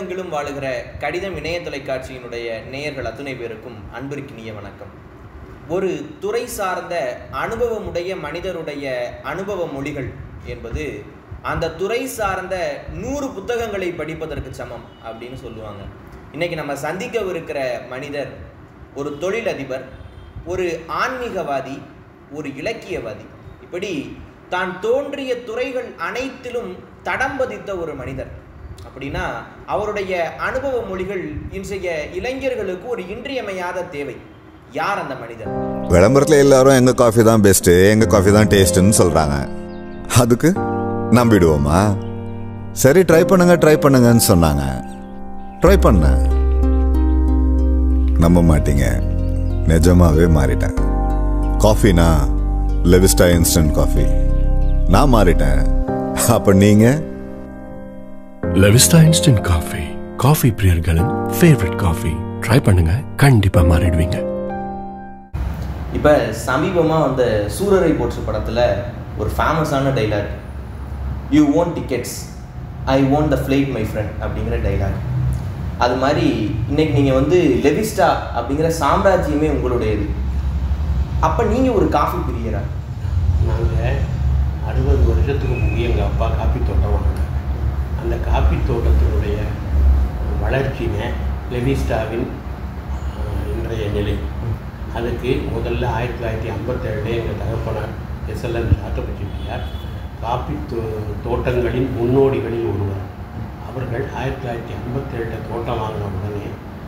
உலகெங்கிலும் வாழுகிற கடிதம் இணைய தொலைக்காட்சியினுடைய நேயர்கள் அத்துணை பேருக்கும் அன்பிற்கினிய வணக்கம் ஒரு துறை சார்ந்த அனுபவமுடைய மனிதருடைய அனுபவ மொழிகள் என்பது அந்த துறை சார்ந்த நூறு புத்தகங்களை படிப்பதற்கு சமம் அப்படின்னு சொல்லுவாங்க இன்னைக்கு நம்ம சந்திக்கவிருக்கிற மனிதர் ஒரு தொழிலதிபர் ஒரு ஆன்மீகவாதி ஒரு இலக்கியவாதி இப்படி தான் தோன்றிய துறைகள் அனைத்திலும் தடம் பதித்த ஒரு மனிதர் அப்படின்னா அவருடைய அனுபவ மொழிகள் இன்றைய இளைஞர்களுக்கு ஒரு இன்றியமையாத தேவை யார் அந்த மனிதர் விளம்பரத்தில் எல்லாரும் எங்க காஃபி தான் பெஸ்ட்டு எங்க காஃபி தான் டேஸ்ட்டுன்னு சொல்றாங்க அதுக்கு நம்பிடுவோமா சரி ட்ரை பண்ணுங்க ட்ரை பண்ணுங்கன்னு சொன்னாங்க ட்ரை பண்ணேன் நம்ப மாட்டீங்க நிஜமாவே மாறிட்டேன் காஃபினா லெவிஸ்டா இன்ஸ்டன்ட் காஃபி நான் மாறிட்டேன் அப்ப நீங்க லெவிஸ்டா இன்ஸ்டன்ட் காஃபி காஃபி பிரியர்களின் ஃபேவரட் காஃபி ட்ரை பண்ணுங்க கண்டிப்பா மாறிடுவீங்க இப்போ சமீபமாக வந்த சூரரை போற்று படத்தில் ஒரு ஃபேமஸான dialogue you own tickets I own the flight my friend அப்படிங்கிற டைலாக் அது மாதிரி இன்னைக்கு நீங்கள் வந்து லெவிஸ்டா அப்படிங்கிற சாம்ராஜ்யமே உங்களுடையது அப்போ நீங்கள் ஒரு காஃபி பிரியரா நாங்கள் அறுபது வருஷத்துக்கு முன்னாடி எங்கள் அப்பா காப்பி தோட்டம் வாங்கினாங்க அந்த காப்பி தோட்டத்தினுடைய வளர்ச்சினை லெவிஸ்டாவின் அஹ், இன்றைய நிலை அதுக்கு முதல்ல ஆயிரத்தி தொள்ளாயிரத்தி ஐம்பத்தேழுல எங்கள் தகப்பனார் எஸ்எல்என் சாத்தப்ப செட்டியார் காப்பி தோ தோட்டங்களின் முன்னோடிகளில் ஒருவர் அவர்கள் ஆயிரத்தி தொள்ளாயிரத்தி ஐம்பத்தேழில் தோட்டம் வாங்கின உடனே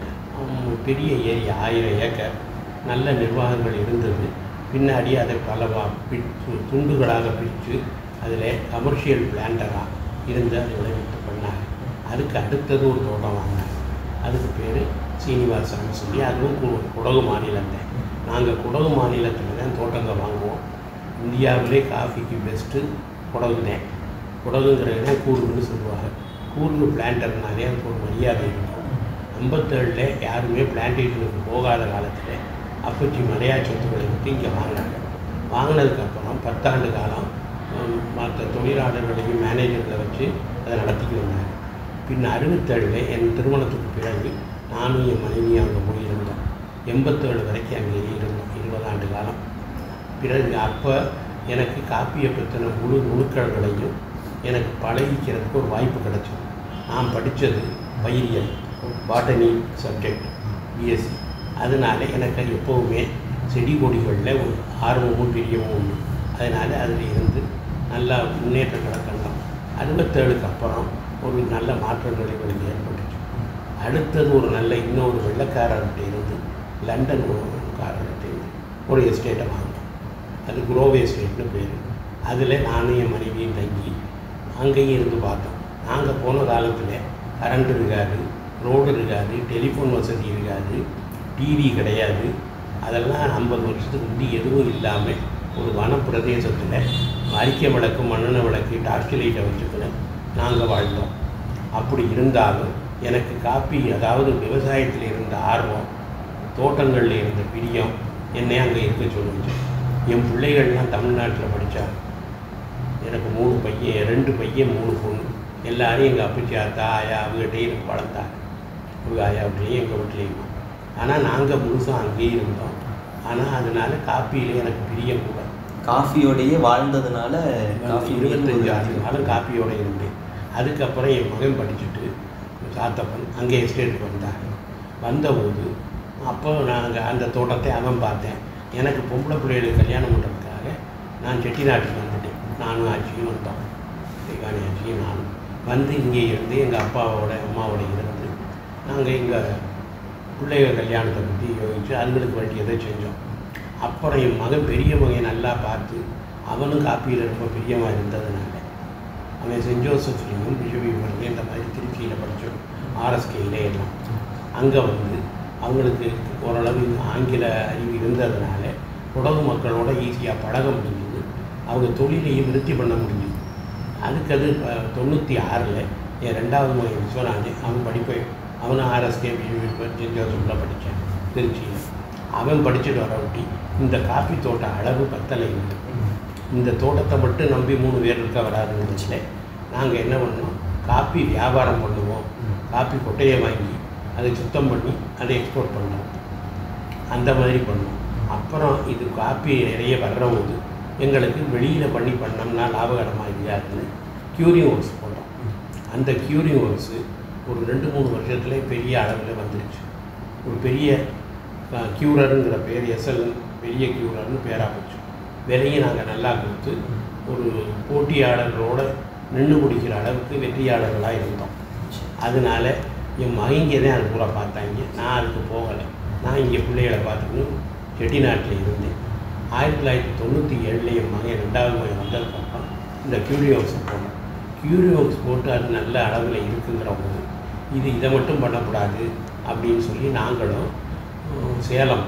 உம், பெரிய ஏரியா ஆயிரம் ஏக்கர் நல்ல நிர்வாகங்கள் இருந்தது பின்னாடி அதை பல வா- பிரித்து துண்டுகளாக பிரித்து அதில் கமர்ஷியல் பிளான்டராக இருந்து அதை விளைவித்து பண்ணாங்க அதுக்கு அடுத்தது ஒரு தோட்டம் வாங்கினாங்க அதுக்கு பேர் சீனிவாசன் சொல்லி அதுவும் கு- குடகு மாநிலத்தை நாங்கள் குடகு மாநிலத்தில் தான் தோட்டங்கள் வாங்குவோம் இந்தியாவிலே காஃபிக்கு பெஸ்ட்டு குடகு தான் குடகுங்கிறது தான் கூர்குன்னு சொல்லுவாங்க கூர்கு பிளான்டர்னாலே அதுக்கு ஒரு மரியாதை இருக்கும் ஐம்பத்தேழில் யாருமே பிளான்டேஷனுக்கு போகாத காலத்தில் அப்பச்சி மலையா சொத்துக்களை விட்டு இங்கே வாங்கினாங்க வாங்கினதுக்கப்புறம் பத்தாண்டு காலம் ஹம், மற்ற தொழிலாளர்களையும் மேனேஜர்களை வச்சு அதை நடத்திக்கிட்டு வந்தாங்க பின் அறுபத்தேழில் என் திருமணத்துக்கு பிறகு நானும் என் மனைவியும் அங்கே போயிருந்தோம் எண்பத்தேழு வரைக்கும் அங்கேயே இருந்தோம் இருபது ஆண்டு காலம் பிறகு அப்போ எனக்கு காப்பியை பற்றின முழு நுணுக்கங்களையும் எனக்கு பழகிக்கிறதுக்கு ஒரு வாய்ப்பு கிடைச்சது நான் படித்தது பயிரியல் பாட்டனி சப்ஜெக்ட் பிஎஸ்சி அதனால் எனக்கு எப்போவுமே செடி கொடிகளில் ஒரு ஆர்வமும் பிரியமும் உண்டு அதனால் அதில் இருந்து நல்லா முன்னேற்றங்களை கண்டோம் அறுபத்தேழுக்கு அப்புறம் ஒரு நல்ல மாற்றங்கள் எங்களுக்கு ஏற்பட்டுச்சு அடுத்தது ஒரு நல்ல இன்னொரு வெள்ளக்காரர்கிட்ட இருந்து லண்டன் காரர்கிட்ட இருந்து ஒரு எஸ்டேட்டை வாங்கினோம் அது குரோவே எஸ்டேட்னு பேர் அதில் நானும் என் மனைவியும் தங்கி அங்கேயும் இருந்து பார்த்தோம் நாங்கள் போன காலத்தில் கரண்ட் இருக்காது ரோடு இருக்காது டெலிஃபோன் வசதி இருக்காது டிவி கிடையாது அதெல்லாம் ஐம்பது வருஷத்துக்கு முந்தி எதுவும் இல்லாமல் ஒரு வன பிரதேசத்தில் அரிக்கை விளக்கு மண்ணெண்ணெய் விளக்கு டார்ச் லைட்டை வச்சுக்கின்னு நாங்கள் வாழ்ந்தோம் அப்படி இருந்தாலும் எனக்கு காப்பி அதாவது விவசாயத்தில் இருந்த ஆர்வம் தோட்டங்களில் இருந்த பிரியம் என்னை அங்கே இருக்க சொல்லுச்சு என் பிள்ளைகள்லாம் தமிழ்நாட்டில் படித்தாங்க எனக்கு மூணு பையன் ரெண்டு பையன் மூணு பொண்ணு எல்லாரும் எங்கள் அப்பச்சி ஆத்தா ஆயா அவங்ககிட்டே எனக்கு வளர்த்தாங்க அவங்க ஆயா வீட்லேயும் எங்கள் வீட்லேயும் ஆனால் நாங்கள் முழுசும் அங்கேயே இருந்தோம் ஆனால் அதனால காப்பியில் எனக்கு பிரியம் கூட காஃபியோடையே வாழ்ந்ததுனால காஃபி இருபத்தஞ்சு ஆண்டு காலம் காப்பியோட இருந்தேன் அதுக்கப்புறம் என் மகன் படிச்சுட்டு சாத்தப்பன் அங்கே எஸ்டேட்டுக்கு வந்தாங்க வந்தபோது அப்போ நாங்கள் அந்த தோட்டத்தை அவன் பார்த்தேன் எனக்கு பொம்பளை பிள்ளைகளுக்கு கல்யாணம் பண்ணுறதுக்காக நான் செட்டிநாட்டுக்கு வந்துட்டேன் நானும் ஆச்சியும் வந்தோம் தேகானி ஆச்சியும் நானும் வந்து இங்கே இருந்து எங்கள் அப்பாவோட அம்மாவோட இருந்து நாங்கள் எங்கள் பிள்ளைகள் கல்யாணத்தை பற்றி யோசிச்சு அதுங்களுக்கு வேண்டியதை செஞ்சோம் அப்புறம் என் மகன் பெரிய மகன் நல்லா பார்த்து அவனும் காப்பியில் ரொம்ப பிரியமாக இருந்ததுனால அவன் சென்ட் ஜோசப்லையும் பிஷபியூரில் இந்த மாதிரி திருச்சியில் படித்தோம் ஆர்எஸ்கேயில் எல்லாம் அங்கே வந்து அவங்களுக்கு ஓரளவு ஆங்கில அறிவு இருந்ததுனால குடகு மக்களோட ஈஸியாக பழக முடிஞ்சது அவங்க தொழிலையும் விருத்தி பண்ண முடிஞ்சது அதுக்கு அது அஹ், தொண்ணூற்றி ஆறில் என் ரெண்டாவது மகன் விஸ்வநாதன் அவன் படிப்பை அவனும் ஆர்எஸ்கே சென்ட் ஜோசப்பில் படித்தான் திருச்சியில் அவன் படிச்சுட்டு வர ஒட்டி இந்த காப்பி தோட்ட அளவு பத்தலை இல்லை இந்த தோட்டத்தை மட்டும் நம்பி மூணு பேர் இருக்க வராதுன்னு வச்சுல நாங்கள் என்ன பண்ணோம் காப்பி வியாபாரம் பண்ணுவோம் காப்பி கொட்டையை வாங்கி அதை சுத்தம் பண்ணி அதை எக்ஸ்போர்ட் பண்ணோம் அந்த மாதிரி பண்ணோம் அப்புறம் இது காப்பி நிறைய வர்றபோது எங்களுக்கு வெளியில் பண்ணி பண்ணோம்னா லாபகரமாக இருக்காதுன்னு க்யூரிங் ஒர்க்ஸ் போட்டோம் அந்த க்யூரிங் ஒர்க்ஸு ஒரு ரெண்டு மூணு வருஷத்துல பெரிய அளவில் வந்துருச்சு ஒரு பெரிய க்யூரருங்கிற பேர் எஸ்எல் பெரிய க்யூரர்னு பேராக போச்சு விலையும் நாங்கள் நல்லா கொடுத்து ஒரு போட்டியாளர்களோட நின்று பிடிக்கிற அளவுக்கு வெற்றியாளர்களாக இருந்தோம் அதனால என் மகங்க தான் அது பூரா பார்த்தாங்க நான் அதுக்கு போகலை நான் இங்கே பிள்ளைகளை பார்த்துக்கணும் செட்டிநாட்டில் இருந்தேன் ஆயிரத்தி தொள்ளாயிரத்தி தொண்ணூற்றி ஏழில் என் மகன் ரெண்டாவது மகன் வந்ததுக்கப்புறம் இந்த கியூரியோக்ஸ் போட்டோம் கியூரியோக்ஸ் போட்டு அது நல்ல அளவில் இருக்குங்கிற போது இது இதை மட்டும் பண்ணக்கூடாது அப்படின்னு சொல்லி நாங்களும் உம், சேலம்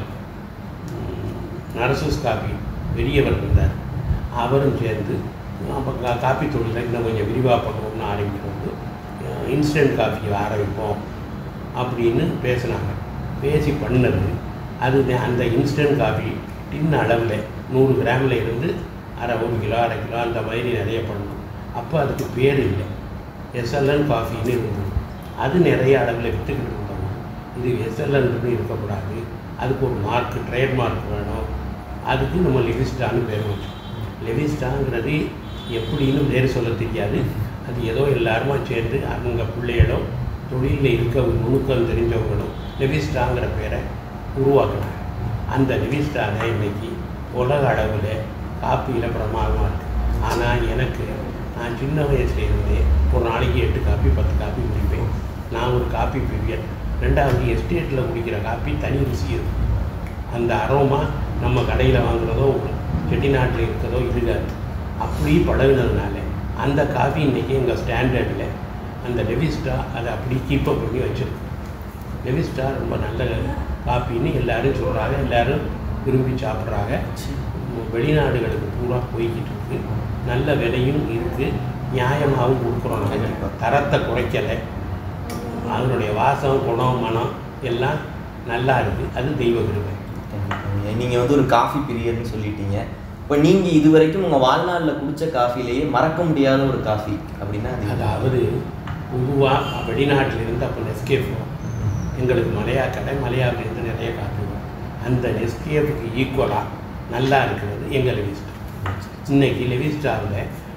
உம், நரசூஸ் காபி பெரியவர் இருந்தார் அவரும் சேர்ந்து அப்போ கா காப்பி தொழிலை இன்னும் கொஞ்சம் விரிவாக பண்ணுவோம்னு ஆரம்பிக்கிறது இன்ஸ்டன்ட் காஃபி ஆரம்பிப்போம் அப்படின்னு பேசினாங்க பேசி பண்ணது அது அந்த இன்ஸ்டன்ட் காஃபி டின் அளவில் நூறு கிராமில் இருந்து அரை ஒரு கிலோ அரை கிலோ அந்த மாதிரி நிறைய பண்ணணும் அப்போ அதுக்கு பேர் இல்லை எஸ்எல்என் காஃபின்னு இருந்தது அது நிறைய அளவில் விற்றுக்கிட்டு இருந்தோம் இது எஸ்எல்என்னு இருக்கக்கூடாது அதுக்கு ஒரு மார்க் ட்ரேட் மார்க் வேணும் அதுக்கு நம்ம லெவிஸ்டான்னு பேர் வச்சோம் லெவிஸ்டாங்கிறது எப்படின்னு பேர் சொல்ல தெரியாது அது ஏதோ எல்லாருமா சேர்ந்து அவங்க பிள்ளைகளோ தொழிலில் இருக்க நுணுக்கம் தெரிஞ்சவங்களும் லெவிஸ்டாங்கிற பேரை உருவாக்குனாங்க அந்த லெவிஸ்டா தான் இன்னைக்கு உலக அளவில் காப்பியில் பிரமாதமாக இருக்குது ஆனால் எனக்கு நான் சின்ன வயசுல இருந்தே ஒரு நாளைக்கு எட்டு காப்பி பத்து காப்பி குடிப்பேன் நான் ஒரு காப்பி பிரியன் ரெண்டாவது எஸ்டேட்டில் குடிக்கிற காப்பி தனி ருசி இருக்கும் அந்த அரோமா நம்ம கடையில் வாங்குறதோ செட்டிநாட்டில் இருக்கிறதோ இருக்காது அப்படி பழகுனதுனால அந்த காஃபி இன்றைக்கி எங்கள் ஸ்டாண்டர்டில் அந்த லெவிஸ்டா அதை அப்படி கீப்பப் பண்ணி வச்சுருக்கு லெவிஸ்டா ரொம்ப நல்ல காப்பின்னு எல்லாரும் சொல்கிறாங்க எல்லாரும் விரும்பி சாப்பிட்றாங்க வெளிநாடுகளுக்கு பூரா போய்கிட்டு இருக்கு நல்ல விலையும் இருக்குது நியாயமாகவும் கொடுக்குறோம் நாங்கள் தரத்தை குறைக்கலை அதனுடைய வாசம் குணம் மனம் எல்லாம் நல்லா இருக்குது அது தெய்வ கிருபை நீங்கள் வந்து ஒரு காஃபி பிரியர்னு சொல்லிட்டீங்க இப்போ நீங்கள் இது வரைக்கும் உங்கள் வாழ்நாளில் குடிச்ச காஃபிலேயே மறக்க முடியாத ஒரு காஃபி அப்படின்னா அது எது? அதாவது பொதுவாக வெளிநாட்டில் இருந்து அப்போ நெஸ்கேஃப் எங்களுக்கு மலையா கடை மலையாவிலேருந்து நிறைய காப்பி வரும் அந்த நெஸ்கேஃபுக்கு ஈக்குவலாக நல்லா இருக்கிறது எங்கள் லெவிஸ்டா இன்னைக்கு லெவிஸ்டாவில்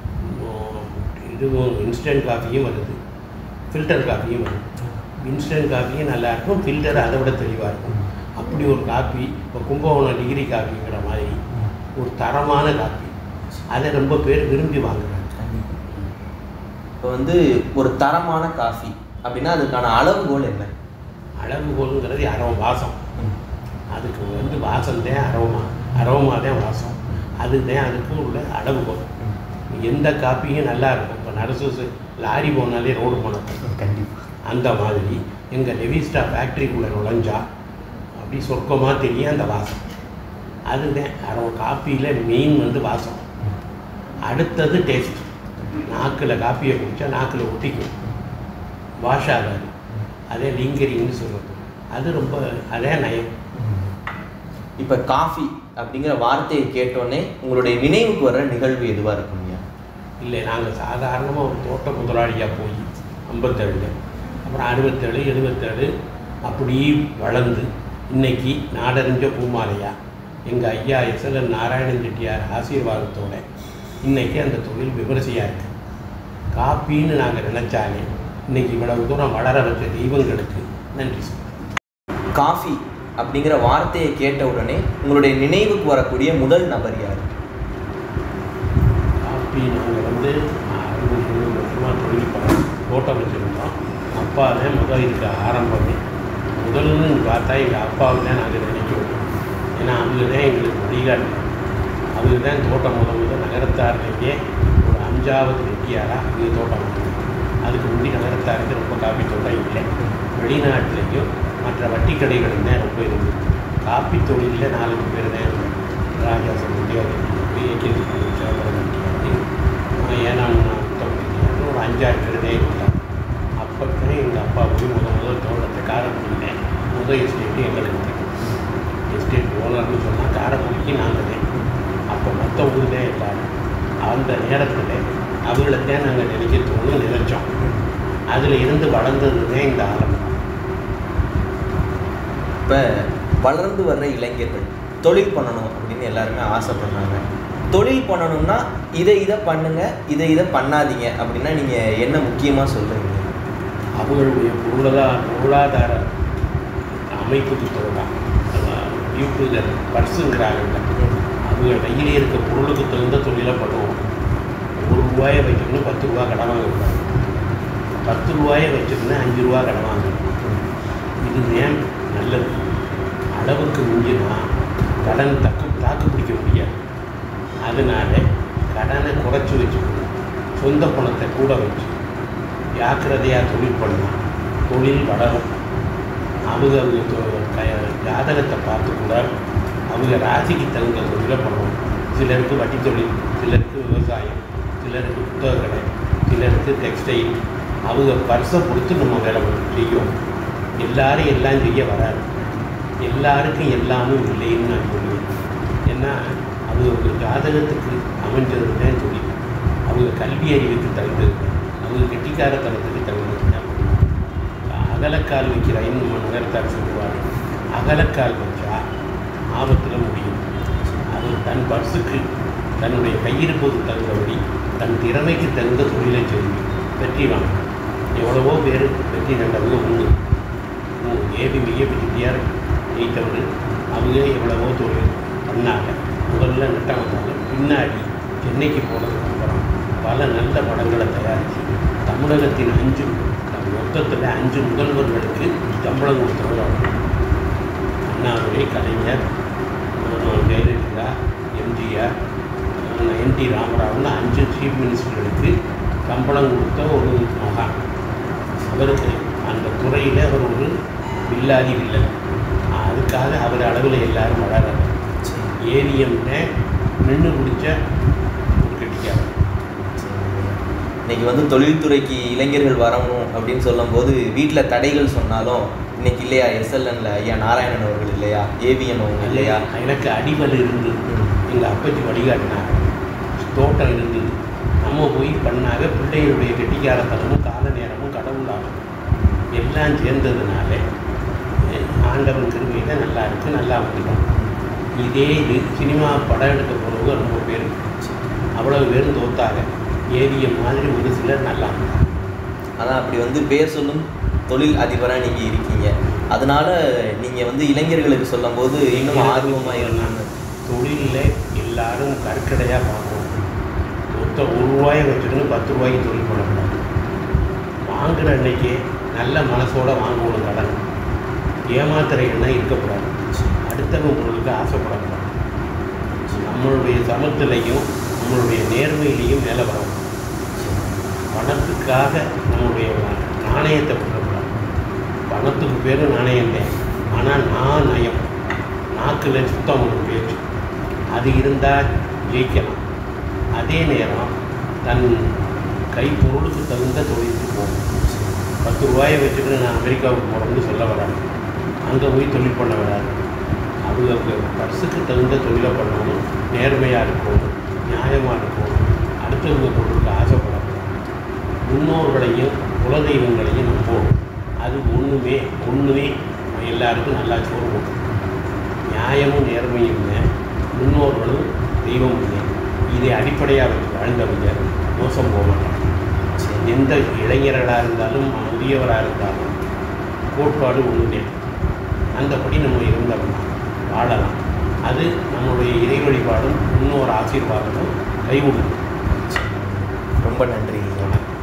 இதுவும் இன்ஸ்டன்ட் காஃபியும் வருது ஃபில்டர் காஃபியும் வருது இன்ஸ்டன்ட் காஃபியும் நல்லா இருக்கும் ஃபில்டர் அதை விட தெளிவாக இருக்கும் அப்படி ஒரு காப்பி இப்போ கும்பகோணம் டிகிரி காஃபிங்கிற மாதிரி ஒரு தரமான காப்பி அதை ரொம்ப பேர் விரும்பி வாங்குறாங்க இப்போ வந்து ஒரு தரமான காஃபி அப்படின்னா அதுக்கான அளவுகோல் என்ன அளவுகோலுங்கிறது அரோம் வாசம் அதுக்கு வந்து வாசம் தான் அரோமா அரோமா தான் வாசம் அதுதான் அதுக்கு உள்ள அளவுகோல் எந்த காப்பியும் நல்லா இருக்கும் இப்போ நரசூஸ் லாரி போனாலே ரோடு போனோம் கண்டிப்பாக அந்த மாதிரி எங்கள் லெவிஸ்டா ஃபேக்ட்ரிக்குள்ளே நுழைஞ்சா அப்படி சொர்க்கமாக தெரியும் அந்த வாசம் அதுதான் அரோம் காப்பியில் மெயின் வந்து வாசம் அடுத்தது டேஸ்ட் நாக்கில் காப்பியை குடித்தா நாக்கில் ஒட்டிக்கும் வாஷ் ஆகாது அதே லிங்கரிங்னு சொல்லுறது அது ரொம்ப அதே நயம் இப்போ காஃபி அப்படிங்கிற வார்த்தையை கேட்டோன்னே உங்களுடைய நினைவுக்கு வர நிகழ்வு எதுவாக இருக்குங்க இல்லை நாங்கள் சாதாரணமாக ஒரு தோட்ட முதலாளியாக போய் ஐம்பத்தேழு அப்புறம் அறுபத்தேழு எழுபத்தேழு அப்படி வளர்ந்து இன்னைக்கு நாடறிஞ்ச பூமாலையா எங்கள் ஐயா எஸ்எல்என் நாராயணன் செட்டியார் ஆசீர்வாதத்தோட இன்னைக்கு அந்த தொழில் விமரிசையாக இருக்குது காப்பின்னு நாங்கள் நினச்சாலே இன்னைக்கு இவ்வளவு தூரம் வளர வச்ச தெய்வங்களுக்கு நன்றி சொல்றேன். காஃபி அப்படிங்கிற வார்த்தையை கேட்ட உடனே உங்களுடைய நினைவுக்கு வரக்கூடிய முதல் நபர் யார் காப்பி நாங்கள் வந்து அறுபது எழுபது வருஷமாக தொழில் பண்ணோம் தோட்டம் வச்சுருந்தோம் அப்பா தான் முதல் இதுக்கு ஆரம்பமே முதல்னு பார்த்தா எங்கள் அப்பாவை தான் நாங்கள் நினைக்கிறோம் ஏன்னா அவங்க தான் எங்களுக்கு வழிகாட்டு அவங்க தான் தோட்டம் முத முதல் நகரத்தார்லேயே ஒரு அஞ்சாவது வெட்டியாராக அவங்க தோட்டம் வந்தாங்க. அதுக்கு முந்தி நகரத்தாருக்கு ரொம்ப காப்பி தோட்டம் இல்லை வெளிநாட்டிலையும் மற்ற வட்டி கடைகளும் தான் ரொம்ப இருந்தது காப்பி தொழிலில் நாலஞ்சு பேர் தான் இருந்தாங்க ராஜா சமுத்தியார் ஏனாம் தொகுதியில் ஒரு அஞ்சாறு பேர் தான் இருந்தாங்க அப்போ எங்கள் அப்பா போய் முத முதல் தோட்டத்தை காரைக்குடியில் முதல் எஸ்டேட்டு எங்களுக்கு தெரியும் எஸ்டேட் ஓனர்னு சொன்னால் காரைக்குடிக்கு நாங்கள் தான் அப்போ மொத்த ஊர் தான் எல்லாரும் அந்த நேரத்தில் அவங்கள தான் நாங்கள் நினைக்க தோணும் நினைச்சோம் அதில் இருந்து வளர்ந்தது தான் இந்த ஆரம்பம் இப்போ வளர்ந்து வர்ற இளைஞர்கள் தொழில் பண்ணணும் அப்படின்னு எல்லாருமே ஆசைப்படுறாங்க தொழில் பண்ணணும்னா இதை இதை பண்ணுங்க இதை இதை பண்ணாதீங்க அப்படின்னா நீங்கள் என்ன முக்கியமாக சொல்கிறீங்க அவங்களுடைய பொருளாதார பொருளாதார அமைப்புக்கு தோடா யூடியூபர் பர்ஸுங்கிறாங்கல்ல அவங்க கையில் இருக்க பொருளுக்கு தகுந்த தொழிலை பண்ணுவோம் ஒரு ரூபாயை வச்சோம்னா பத்து ரூபா கடன் வாங்கக்கூடாது பத்து ரூபாயை வச்சோம்னா அஞ்சு ரூபா கடன் வாங்கணும் இது ஏன் நல்லது அளவுக்கு மிஞ்சினா கடன் தக்கு தாக்கு பிடிக்க முடியாது அதனால கடனை குறைச்சி வச்சுக்கணும் சொந்த பணத்தை கூட வச்சு ஜாக்கிரதையாக தொழில் பண்ணலாம் தொழில் வளரும் அவங்க அவங்க தொ- க- ஜாதகத்தை பார்த்து கூட அவங்க ராசிக்கு தகுந்த தொழிலை பண்ணுவோம் சிலருக்கு வட்டி தொழில் சிலருக்கு விவசாயம் சிலருக்கு புத்தக கடை சிலருக்கு டெக்ஸ்டைல் அவங்க பர்ஸை பொறுத்து நம்ம வேலை பண்ண- செய்யும் எல்லாரும் எல்லாம் செய்ய வராது எல்லாருக்கும் எல்லாமும் இல்லைன்னு நான் சொல்லுவேன் ஏன்னா அது ஒரு ஜாதகத்துக்கு அமைஞ்சது தான் தொழில் அவங்க கல்வி அறிவுக்கு தகுந்தது அவங்க கெட்டிக்காரத்தனத்துக்கு தகுந்தது தான் அகலக்கால் வைக்கிறாயின்னு நம்ம நகரத்தார் சொல்லுவார் அகலக்கால் வச்சா ஆபத்தில் முடியும் அது தன் பர்ஸுக்கு தன்னுடைய கையிருப்புக்கு தகுந்தபடி தன் திறமைக்கு தகுந்த தொழிலை செய்து வெற்றி வாங்க எவ்வளவோ பேர் வெற்றி கண்டவங்க உண்டு ஏபி மையப்பி செட்டியார் ஜெயித்தவர் அவங்க எவ்வளவோ தொழில் பண்ணாங்க முதல்ல நட்டாங்க பின்னாடி சென்னைக்கு போனதுக்கு அப்புறம் பல நல்ல படங்களை தயாரித்து தமிழகத்தின் அஞ்சு மொத்தத்தில் அஞ்சு முதல்வர்களுக்கு சம்பளம் கொடுத்தவர் அவர் அண்ணாதுரை கலைஞர் அஹ் ஜெயலலிதா எம்ஜிஆர் என் டி ராமராவ்னு அஞ்சு சீஃப் மினிஸ்டர்களுக்கு சம்பளம் கொடுத்த ஒரு மகான் அவருக்கு அந்த துறையில் அவர் ஒரு வில்லாதி வில்லன் அதுக்காக அவர் அளவில் எல்லாரும் வளர்றாங்க ஏவிஎம்ல நின்று பிடிச்ச ஒரு கெட்டிக்காரன் இன்னைக்கு வந்து தொழில்துறைக்கு இளைஞர்கள் வரணும் அப்படின்னு சொல்லும்போது வீட்டில் தடைகள் சொன்னாலும் இன்னைக்கு இல்லையா எஸ்எல்என்ல ஐயா நாராயணன் அவர்கள் இல்லையா ஏவிஎம் அவங்க இல்லையா எனக்கு அடிபல் இருந்தது எங்கள் அப்பச்சி வழிகாட்டினாங்க தோட்டம் இருந்தது நம்ம போய் பண்ணாக பிள்ளைகளுடைய கெட்டிக்காரத்தனமும் கால நேரமும் கடவுளாகும் எல்லாம் சேர்ந்ததுனால அஹ், ஆண்டவன் கிருமையில் நல்லா இருக்கு நல்லா வந்துட்டோம் இதே இது சினிமா படம் எடுக்க போகிறவங்க ரொம்ப பேர் அவ்வளவு பேரும் தோத்தாங்க ஏவிஎம் மாதிரி ஒரு சிலர் நல்லா இருந்தாங்க அதான் அப்படி வந்து பேர் சொல்லும் தொழில் அதிபராக நீங்கள் இருக்கீங்க அதனால நீங்கள் வந்து இளைஞர்களுக்கு சொல்லும்போது இன்னும் ஆர்வமாக இருக்கணும் தொழிலில் எல்லாரும் கற்கடையாக பார்க்கணும் மொத்த ஒரு ரூபாயை வச்சுக்கணும் பத்து ரூபாய்க்கு தொழில் பண்ணக்கூடாது வாங்குற அன்னைக்கு நல்ல மனசோட வாங்கணும் கடன் ஏமாத்துற எண்ணம் இருக்கக்கூடாது அடுத்தவங்க பொருளுக்கு ஆசைப்படக்கூடாது நம்மளுடைய சமத்திலையும் நம்மளுடைய நேர்மையிலையும் மேலே வரணும் பணத்துக்காக நம்மளுடைய நாணயத்தை விடக்கூடாது பணத்துக்கு பேர் நாணயம் தான் ஆனால் நான் நயம் நாக்கில் சுத்தம் ஒரு பேச்சு அது இருந்தால் ஜெயிக்கலாம் அதே நேரம் தன் கைப்பொருளுக்கு தகுந்த தொழிலுக்கு போகணும் பத்து ரூபாயை வச்சுட்டு நான் அமெரிக்காவுக்கு போகிறேன்னு சொல்ல வராது அங்கே போய் தொழில் பண்ண வராது அவங்க பர்ஸுக்கு தகுந்த தொழிலை பண்ணணும் நேர்மையாக இருக்கணும் நியாயமாக இருக்கணும் அடுத்தவங்க பொருளுக்கு ஆசைப்படக்கூடாது முன்னோர்களையும் குலதெய்வங்களையும் நம்பணும் அது ஒன்றுமே ஒன்றுமே எல்லாருக்கும் நல்லா சோறு போடும் நியாயமும் நேர்மையும் இல்லை முன்னோர்களும் தெய்வம் இல்லை இதை அடிப்படையாக வச்சு வாழ்ந்தவங்க மோசம் போக மாட்டாங்க எந்த இளைஞர்களாக இருந்தாலும் முதியவராக இருந்தாலும் கோட்பாடு ஒன்றுமே அந்தபடி நம்ம இருந்தோம்னா வாழலாம் அது நம்மளுடைய இறை வழிபாடும் முன்னோர் ஆசீர்வாதமும் கைவிடும் ரொம்ப நன்றி வணக்கம்